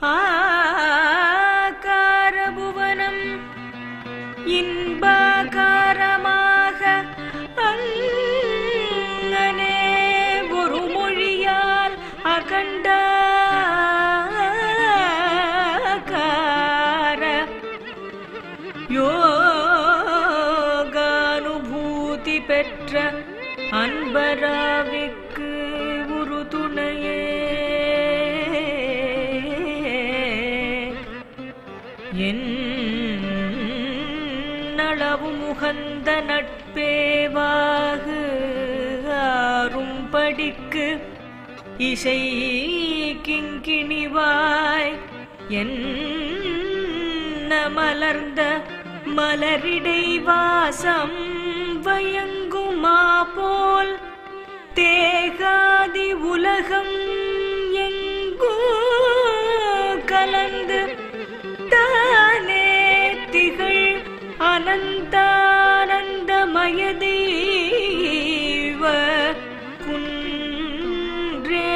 ஆகாரபுவனம் இன்பாகாரமாக அங்கனே ஒரு மொழியால் அகண்டாகார யோகானுபூதி பெற்ற அன்பராவிக்கு ஒரு துணையே என்னளவு முகந்த நட்பேவாகு ஆறும் படிக்கு இசை கிங்கிணிவாய் என்ன மலர்ந்த மலரிடை வாசம் வயங்குமா போல் தேகாதி உலகம் எங்கோ கலந்து தானே திகழ் அனந்தானந்தமயதீவ குன்றே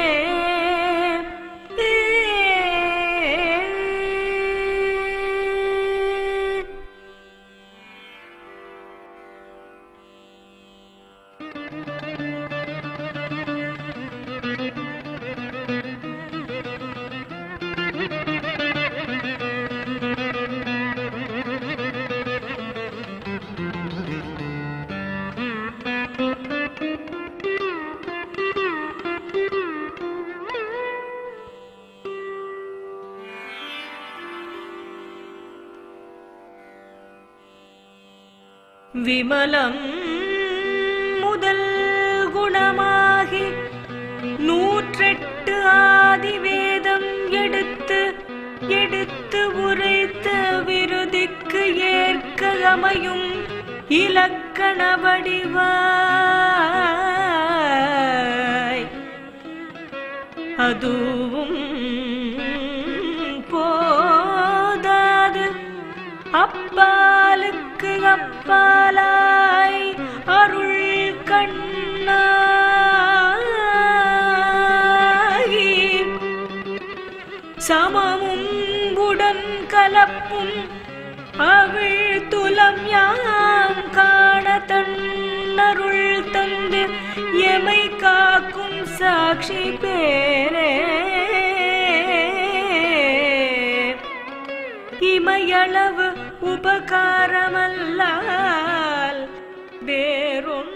விமலம் முதல் குணமாகி நூற்றெட்டு ஆதிவேதம் எடுத்து எடுத்து உரைத்த விருதிக்கு ஏற்க அமையும் இலக்கண வடிவாய் அதுவும் போதாது அப்பாலுக்கு அப்பாலாய் அருள் கண்ணாகி சமமும் உடன் கலப்பும் அவிழ் துலம் யாம் காண தன்னருள் தந்து எமை காக்கும் சாட்சி பேரே இமையளவு உபகாரமல்லால் வேறொன்றுமில்லை